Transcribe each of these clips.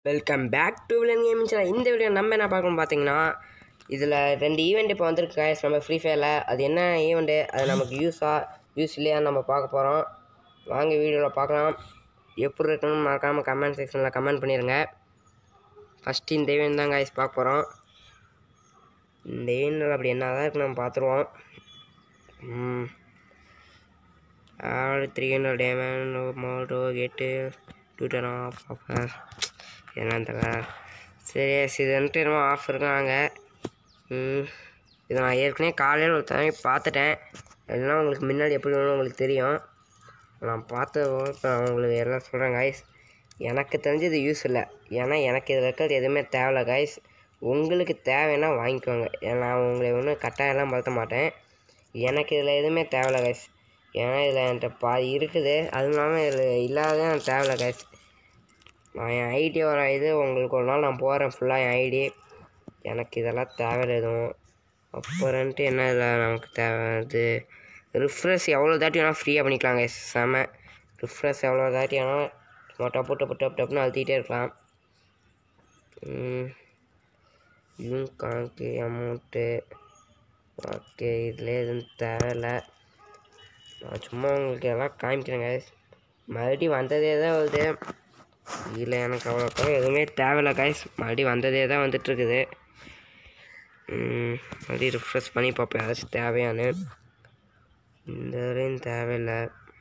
Welcome back to villain gaming channel இந்த video நம்ம என்ன பார்க்கணும் பார்த்தீங்கன்னா இதில் ரெண்டு ஈவெண்ட் இப்போ வந்திருக்கு guys நம்ம ஃப்ரீ ஃபயரில் அது என்ன ஈவெண்ட்டு அது நமக்கு யூஸா யூஸ் இல்லையா நம்ம பார்க்க போகிறோம் வாங்க வீடியோவில் பார்க்கலாம் எப்படி இருக்குன்னு மறக்காமல் கமெண்ட் செக்ஷனில் கமெண்ட் பண்ணிடுங்க ஃபஸ்ட்டு இந்த ஈவெண்ட் தான் guys பார்க்க போகிறோம் இந்த ஈவெண்ட்டில் அப்படி என்ன தான் இருக்கு நம்ம பார்த்துருவோம் ஆறு த்ரீ ஹண்ட்ரட் டேமேஜ் மோட்டோ கெட்டு டூ டென் ஆஃப் ஆஃபர் என்னன்னு தெரியல சரி இது வந்துட்டு என்னமோ ஆஃப் இருக்காங்க ம், இது நான் ஏற்கனவே காலையில் ஒரு தடவை பார்த்துட்டேன் எல்லாம் உங்களுக்கு முன்னாடி எப்படி வேணும் உங்களுக்கு தெரியும் நான் பார்த்து இப்போ நான் உங்களுக்கு எல்லாம் சொல்கிறேன் காய்ஸ் எனக்கு தெரிஞ்சு இது யூஸ் இல்லை ஏன்னா எனக்கு இதில் இருக்கிறது எதுவுமே தேவையில்ல காய்ஸ் உங்களுக்கு தேவைன்னா வாங்கிக்கோங்க ஏன்னா நான் உங்களை ஒன்றும் கட்டாயம்லாம் படுத்த மாட்டேன் எனக்கு இதில் எதுவுமே தேவையில்ல காய்ஸ் ஏன்னா இதில் என்கிட்ட பாதி இருக்குது அதுவும் இல்லாமல் இதில் இல்லாத எனக்கு தேவையில்ல காய்ஸ் நான் என் ஐடியோட இது உங்களுக்கு ஒரு நாள் நான் போகிறேன் ஃபுல்லாக என் ஐடி எனக்கு இதெல்லாம் தேவையில்லை எதுவும் அப்புறம்ட்டு என்ன இதில் நமக்கு தேவை இது ரிஃப்ரெஷ் எவ்வளோ தாட்டி வேணால் ஃப்ரீயாக பண்ணிக்கலாங்க செம ரிஃப்ரெஷ் எவ்வளோ தாட்டி வேணால் சும்மா டப்பு டப்பு டப்பு டப்புன்னு அழுத்திட்டே இருக்கலாம் இதுவும் கணக்கு அமௌண்ட்டு ஓகே இதில் எதுவும் தேவையில்லை நான் சும்மா உங்களுக்கு எல்லாம் காமிக்கிறேங்க மறுபடியும் வந்ததே தான் வருது இதில் எனக்கு அவ்வளோக்கா எதுவுமே தேவையில்ல காய்ஸ் மறுபடியும் வந்ததே தான் வந்துட்டுருக்குது மறுபடியும் ரிஃப்ரெஷ் பண்ணி பார்ப்பேன் ஏதாச்சும் தேவையானு இந்த வரையும் தேவையில்லை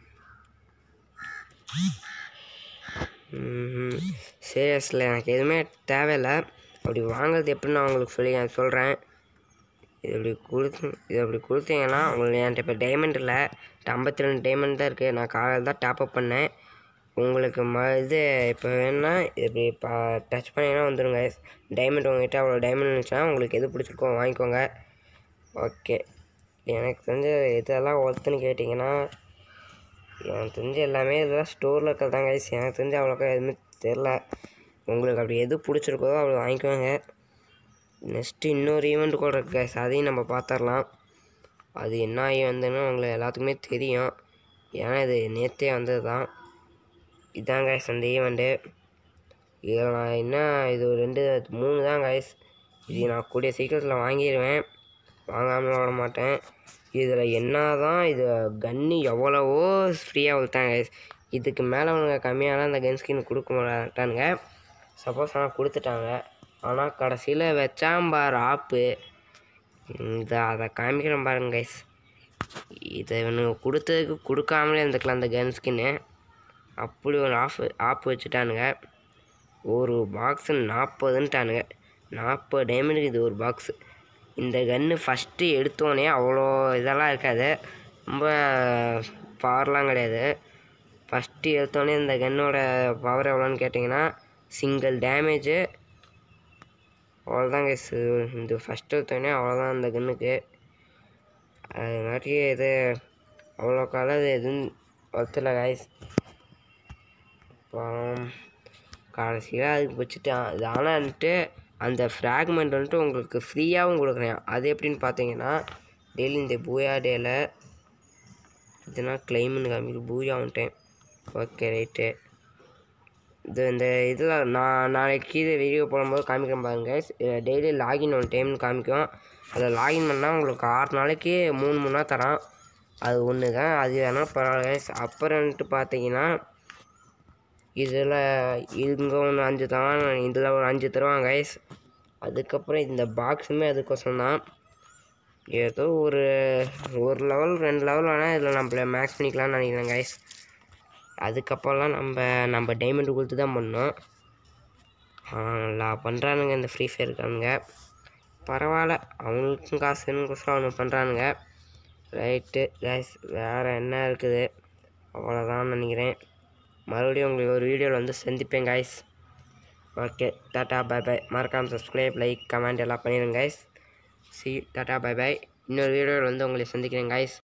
சீரியஸில் எனக்கு எதுவுமே தேவையில்லை அப்படி வாங்குறது எப்படின்னு நான் உங்களுக்கு சொல்லி நான் சொல்கிறேன் இது இப்படி கொடுத்து இது அப்படி கொடுத்தீங்கன்னா உங்களுக்கு என்கிட்ட இப்போ டைமண்ட் இல்லை ஐம்பத்தி ரெண்டு டைமண்ட் தான் இருக்குது நான் காலையில் தான் டாப் அப் பண்ணேன் உங்களுக்கு ம இது இப்போ வேணுன்னா இப்படி பா டச் பண்ணிங்கன்னா வந்துடுங்க டைமண்ட் உங்ககிட்ட அவ்வளோ டைமண்ட் இருந்துச்சுன்னா உங்களுக்கு எது பிடிச்சிருக்கோ வாங்கிக்கோங்க ஓகே எனக்கு தெரிஞ்ச இதெல்லாம் ஒருத்தன்னு கேட்டிங்கன்னா எனக்கு தெரிஞ்ச எல்லாமே இதெல்லாம் ஸ்டோரில் இருக்கிறதாங்க எனக்கு தெரிஞ்ச அவ்வளோக்கா எதுவுமே தெரில உங்களுக்கு அப்படி எது பிடிச்சிருக்கோ அவ்வளோ வாங்கிக்கோங்க நெக்ஸ்ட்டு இன்னொரு ஈவெண்ட் கூட இருக்கு guys அதையும் நம்ம பார்த்துடலாம் அது என்ன ஈவெண்ட்டுன்னு உங்களுக்கு எல்லாத்துக்குமே தெரியும் ஏன்னா இது நேற்றே வந்தது தான் இதான் guys அந்த ஈவெண்ட்டு இதில் நான் என்ன இது ஒரு ரெண்டு மூணு தான் guys இது நான் கூடிய சீக்கிரத்தில் வாங்கிடுவேன் வாங்காமல் விட மாட்டேன் இதில் என்ன தான் இது கன்று எவ்வளவோ ஃப்ரீயாக கொடுத்தாங்க guys இதுக்கு மேலே அவனுங்க கம்மியாலாம் அந்த கன் ஸ்கின் கொடுக்க மாட்டானுங்க சப்போஸ் ஆனால் கொடுத்துட்டாங்க ஆனால் கடைசியில் வச்சான் பார் ஆப்பு இதை அதை காமிக்கிறேன் பாருங்க கைஸ் இதை இவனுங்க கொடுத்ததுக்கு கொடுக்காமலே இருந்துக்கலாம் அந்த கன் ஸ்கின்னு அப்படி ஒரு ஆஃப் ஆப் வச்சுட்டானுங்க ஒரு பாக்ஸு நாற்பதுன்ட்டானுங்க நாற்பது டைமண்டுக்கு இது ஒரு பாக்ஸு இந்த கன்று ஃபஸ்ட்டு எடுத்தோடனே அவ்வளோ இதெல்லாம் இருக்காது ரொம்ப பவர்லாம் கிடையாது ஃபஸ்ட்டு எடுத்தோடனே இந்த கன்னோட பவர் எவ்வளோன்னு கேட்டிங்கன்னா சிங்கிள் டேமேஜு அவ்வளோதாங்க இந்த ஃபஸ்ட்டு எடுத்தோடனே அவ்வளோதான் அந்த கன்னுக்கு அதுங்காட்டி இது அவ்வளோ காலம் இது எதுவும் ஒருத்தல காய்ஸ் அப்புறம் கடைசியில் அதுக்கு வச்சுட்டான் இது ஆனால் வந்துட்டு அந்த ஃப்ராக்மெண்ட் வந்துட்டு உங்களுக்கு ஃப்ரீயாகவும் கொடுக்குறேன் அது எப்படின்னு பார்த்தீங்கன்னா டெய்லி இந்த பூயா டேயில் இதுனா கிளைம்னு காமிக்கு பூயா வந்துட்டேன் ஓகே ரைட்டு இது இந்த இதில் நான் நாளைக்கு இது வீடியோ போடும்போது காமிக்கிறேன் பாருங்க டெய்லி லாகின் ஒன் டைம்னு காமிக்கும் அதில் லாகின் பண்ணால் உங்களுக்கு ஆறு நாளைக்கு மூணு மூணா தரான் அது ஒன்று தான் அது வேணால் பரவாயில்ல guys. அப்புறம்ட்டு பார்த்தீங்கன்னா இதில் இங்கே ஒன்று அஞ்சு தரான் இதில் ஒரு அஞ்சு தருவாங்க guys. அதுக்கப்புறம் இந்த பாக்ஸுமே அதுக்கோசரம் தான் ஏதோ ஒரு ஒரு லெவல் ரெண்டு லெவல் வேணால் இதில் நம்மள மேக்ஸ் பண்ணிக்கலாம்னு நினைக்கிறேன் கைஸ் அதுக்கப்புறம்லாம் நம்ம நம்ம டைமண்ட் கொடுத்து தான் பண்ணோம் நல்லா பண்ணுறானுங்க இந்த ஃப்ரீ ஃபயருக்கானுங்க பரவாயில்ல அவங்களுக்கும் காசு வேணுங்கோசரம் அவனுக்கு பண்ணுறானுங்க ரைட்டு கைஸ் வேறு என்ன இருக்குது அவ்வளோதான் நினைக்கிறேன் மறுபடியும் உங்களுக்கு ஒரு வீடியோவில் வந்து சந்திப்பேன் கைஸ் ஓகே டாட்டா பை பை மறக்காமல் சப்ஸ்கிரைப் லைக் கமெண்ட் எல்லாம் பண்ணிடுங்க கைஸ் சி டாட்டா பை பை இன்னொரு வீடியோவில் வந்து உங்களை சந்திக்கிறேன் கைஸ்